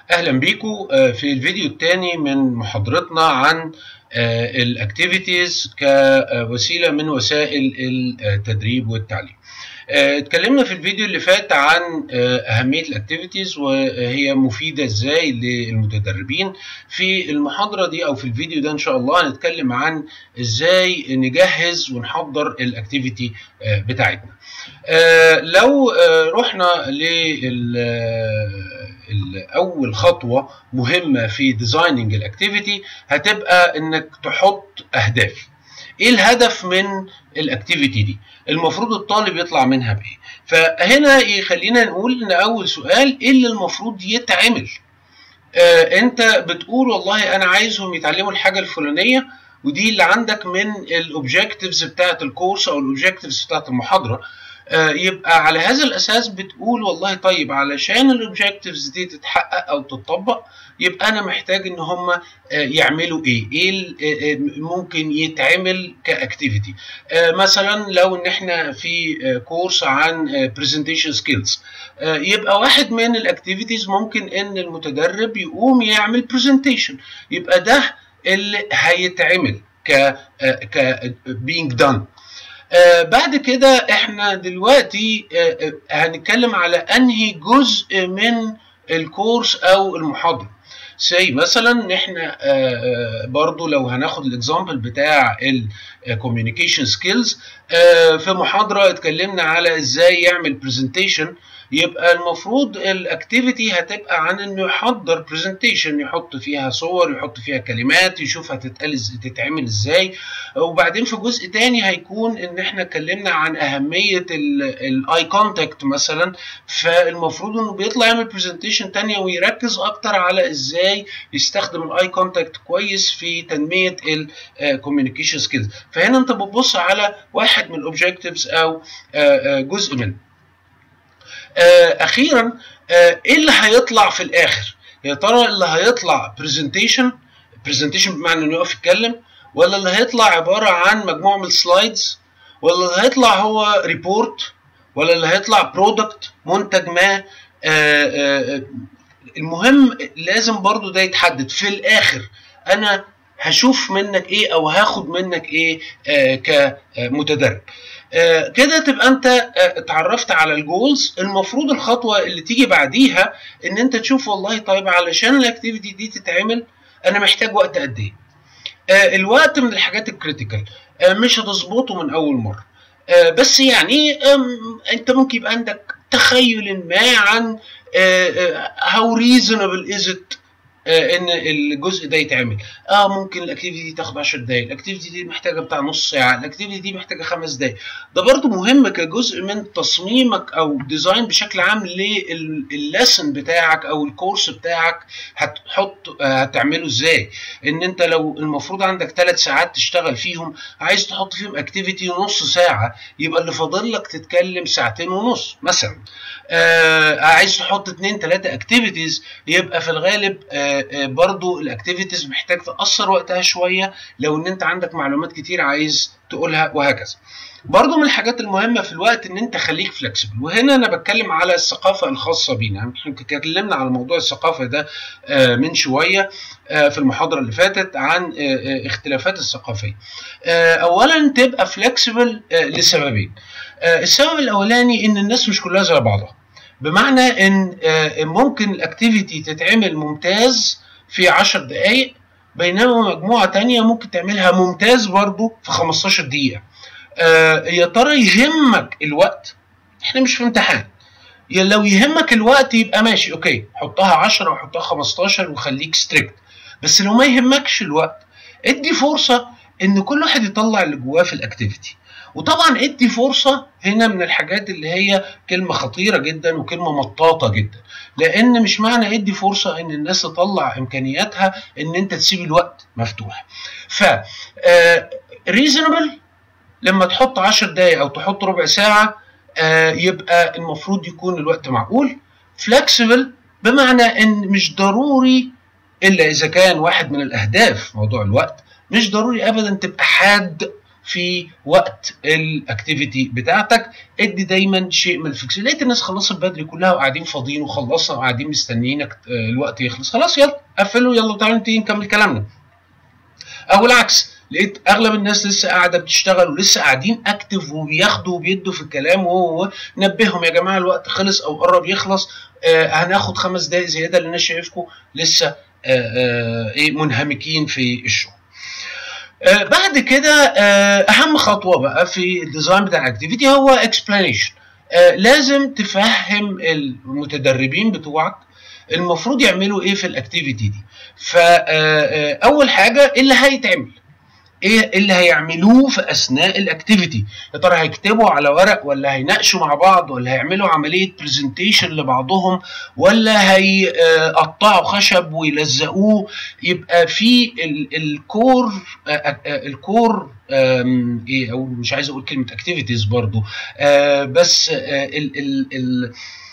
اهلا بيكم في الفيديو الثاني من محاضرتنا عن الاكتيفيتيز كوسيله من وسائل التدريب والتعليم اتكلمنا في الفيديو اللي فات عن اهميه الاكتيفيتيز وهي مفيده ازاي للمتدربين في المحاضره دي او في الفيديو ده ان شاء الله هنتكلم عن ازاي نجهز ونحضر الاكتيفيتي بتاعتنا لو رحنا لل اول خطوه مهمه في ديزايننج الاكتيفيتي هتبقى انك تحط اهداف ايه الهدف من الاكتيفيتي دي المفروض الطالب يطلع منها بايه فهنا يخلينا نقول ان اول سؤال ايه اللي المفروض يتعمل آه انت بتقول والله انا عايزهم يتعلموا الحاجه الفلانيه ودي اللي عندك من الاوبجكتيفز بتاعه الكورس او الاوبجكتيفز بتاعه المحاضره يبقى على هذا الاساس بتقول والله طيب علشان الاوبجكتيفز دي تتحقق او تطبق يبقى انا محتاج ان هم يعملوا ايه ايه ممكن يتعمل كاكتيفيتي مثلا لو ان احنا في كورس عن برزنتيشن سكيلز يبقى واحد من الاكتيفيتيز ممكن ان المتدرب يقوم يعمل برزنتيشن يبقى ده اللي هيتعمل ك ك being done آه بعد كده احنا دلوقتي آه هنتكلم على انهي جزء من الكورس او المحاضره زي مثلا احنا آه برضو لو هناخد الاكزامبل بتاع الكوميونيكيشن سكيلز في محاضره اتكلمنا على ازاي يعمل برزنتيشن يبقى المفروض الاكتيفيتي هتبقى عن انه يحضر برزنتيشن يحط فيها صور يحط فيها كلمات يشوف هتتقال تتعمل ازاي وبعدين في جزء تاني هيكون ان احنا اتكلمنا عن اهميه الاي كونتاكت مثلا فالمفروض انه بيطلع يعمل برزنتيشن تانية ويركز اكتر على ازاي يستخدم الاي كونتاكت كويس في تنميه الكوميونيكيشن سكيلز فهنا انت بتبص على واحد من الاوبجكتيفز او جزء منه اخيرا ايه اللي هيطلع في الاخر يا ترى اللي هيطلع برزنتيشن برزنتيشن بمعنى انه يقف يتكلم ولا اللي هيطلع عباره عن مجموعه من السلايدز ولا اللي هيطلع هو ريبورت ولا اللي هيطلع برودكت منتج ما آآ آآ المهم لازم برضو ده يتحدد في الاخر انا هشوف منك ايه او هاخد منك ايه كمتدرب آه كده تبقى انت آه اتعرفت على الجولز المفروض الخطوه اللي تيجي بعديها ان انت تشوف والله طيب علشان الاكتيفيتي دي تتعمل انا محتاج وقت قد ايه آه الوقت من الحاجات الكريتيكال مش هتظبطه من اول مره بس يعني انت ممكن يبقى عندك تخيل ما عن هاو ريزونبل از ات ان الجزء ده يتعمل اه ممكن الاكتيفيتي دي تاخد 10 دقائق الاكتيفيتي دي محتاجه بتاع نص ساعه الاكتيفيتي دي محتاجه خمس دقائق ده برضو مهم كجزء من تصميمك او ديزاين بشكل عام للليسن بتاعك او الكورس بتاعك هتحط هتعمله ازاي ان انت لو المفروض عندك ثلاث ساعات تشتغل فيهم عايز تحط فيهم اكتيفيتي نص ساعه يبقى اللي فاضل لك تتكلم ساعتين ونص مثلا آه عايز تحط اثنين ثلاثه اكتيفيتيز يبقى في الغالب آه برضو الاكتيفيتيز محتاج تأثر وقتها شوية لو ان انت عندك معلومات كتير عايز تقولها وهكذا برضو من الحاجات المهمة في الوقت ان انت خليك فلكسبل وهنا انا بتكلم على الثقافة الخاصة بينا احنا اتكلمنا على موضوع الثقافة ده من شوية في المحاضرة اللي فاتت عن اختلافات الثقافية اولا تبقى فلكسبل لسببين السبب الاولاني ان الناس مش كلها زي بعضها بمعنى ان ممكن الاكتيفيتي تتعمل ممتاز في 10 دقائق بينما مجموعه تانية ممكن تعملها ممتاز برضو في 15 دقيقه يا ترى يهمك الوقت احنا مش في امتحان لو يهمك الوقت يبقى ماشي اوكي حطها 10 وحطها 15 وخليك ستريكت بس لو ما يهمكش الوقت ادي فرصه ان كل واحد يطلع اللي جواه في الاكتيفيتي وطبعا ادي فرصه هنا من الحاجات اللي هي كلمه خطيره جدا وكلمه مطاطه جدا لان مش معنى ادي فرصه ان الناس تطلع امكانياتها ان انت تسيب الوقت مفتوح ف ريزونبل لما تحط 10 دقايق او تحط ربع ساعه آه يبقى المفروض يكون الوقت معقول فلكسبل بمعنى ان مش ضروري الا اذا كان واحد من الاهداف موضوع الوقت مش ضروري ابدا تبقى حاد في وقت الاكتيفيتي بتاعتك ادي دايما شيء من الفكس لقيت الناس خلصت بدري كلها وقاعدين فاضيين وخلصنا وقاعدين مستنيينك الوقت يخلص خلاص يلا قفلوا يلا تعالوا نبتدي نكمل كلامنا او العكس لقيت اغلب الناس لسه قاعده بتشتغل ولسه قاعدين اكتف وبياخدوا وبيدوا في الكلام ونبههم يا جماعه الوقت خلص او قرب يخلص آه هناخد خمس دقائق زياده لان انا شايفكم لسه آه آه ايه منهمكين في الشغل. آه بعد كده آه اهم خطوه بقى في الديزاين بتاع الاكتيفيتي هو اكسبلانيشن آه لازم تفهم المتدربين بتوعك المفروض يعملوا ايه في الاكتيفيتي دي فاول حاجه اللي هيتعمل ايه اللي هيعملوه في اثناء الاكتيفيتي يا ترى هيكتبوا على ورق ولا هيناقشوا مع بعض ولا هيعملوا عمليه برزنتيشن لبعضهم ولا هيقطعوا خشب ويلزقوه يبقى في الكور الكور ايه او مش عايز اقول كلمه اكتيفيتيز برضو بس ال ال ال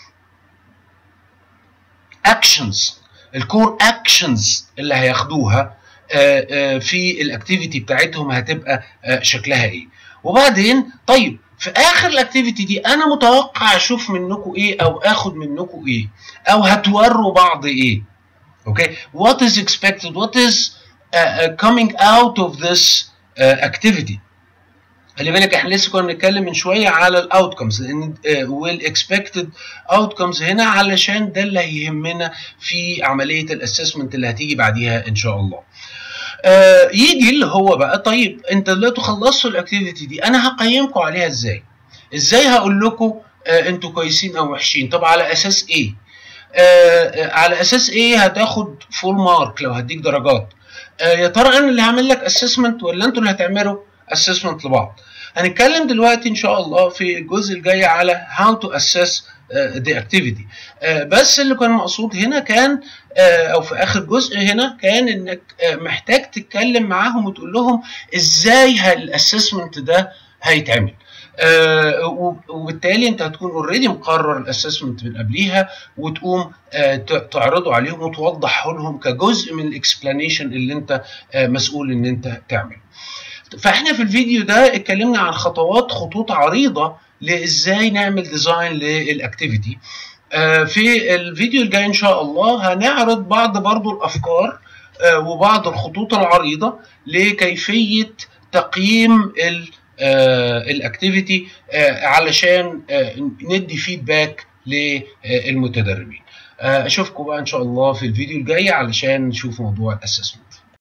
اكشنز الكور اكشنز اللي هياخدوها في الاكتيفيتي بتاعتهم هتبقى شكلها ايه وبعدين طيب في اخر الاكتيفيتي دي انا متوقع اشوف منكم ايه او اخد منكم ايه او هتوروا بعض ايه اوكي what is expected what is uh, coming out of this uh, activity خلي بالك احنا لسه كنا بنتكلم من شويه على الاوتكمز لان والاكسبكتد اوتكمز هنا علشان ده اللي هيهمنا في عمليه الاسسمنت اللي هتيجي بعديها ان شاء الله. آه يجي اللي هو بقى طيب انت دلوقتي خلصتوا الاكتيفيتي دي انا هقيمكم عليها ازاي؟ ازاي هقول لكم آه انتوا كويسين او وحشين؟ طب على اساس ايه؟ آه على اساس ايه هتاخد فول مارك لو هديك درجات؟ آه يا ترى انا اللي هعمل لك اسسمنت ولا انتوا اللي هتعملوا اسسمنت لبعض؟ هنتكلم دلوقتي ان شاء الله في الجزء الجاي على how to assess uh, the activity uh, بس اللي كان مقصود هنا كان uh, او في اخر جزء هنا كان انك محتاج تتكلم معاهم وتقول لهم ازاي الاسسمنت ده هيتعمل وبالتالي انت هتكون اوريدي مقرر الاسسمنت من قبليها وتقوم تعرضه عليهم وتوضحه لهم كجزء من الاكسبلانيشن اللي انت مسؤول ان انت تعمله فاحنا في الفيديو ده اتكلمنا عن خطوات خطوط عريضه لازاي نعمل ديزاين للاكتيفيتي في الفيديو الجاي ان شاء الله هنعرض بعض برضو الافكار وبعض الخطوط العريضه لكيفيه تقييم الاكتيفيتي علشان ندي فيدباك للمتدربين اشوفكم بقى ان شاء الله في الفيديو الجاي علشان نشوف موضوع الاسسمنت